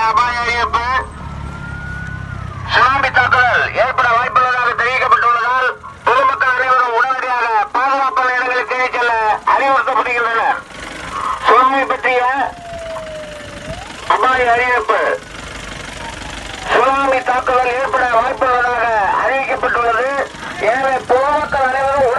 அபாய அறிவிப்பு சுனாமி தாக்குதல் ஏற்பட வாய்ப்புள்ளதாக தெரிவிக்கப்பட்டுள்ளதால் பொதுமக்கள் அனைவரும் உடனடியாக பாதுகாப்பான இடங்களுக்கு செல்ல அறிவுறுத்தப்படுகின்றனர் சுனாமி பற்றிய அபாய அறிவிப்பு சுனாமி தாக்குதல் ஏற்பட வாய்ப்புள்ளதாக அறிவிக்கப்பட்டுள்ளது எனவே பொதுமக்கள் அனைவரும்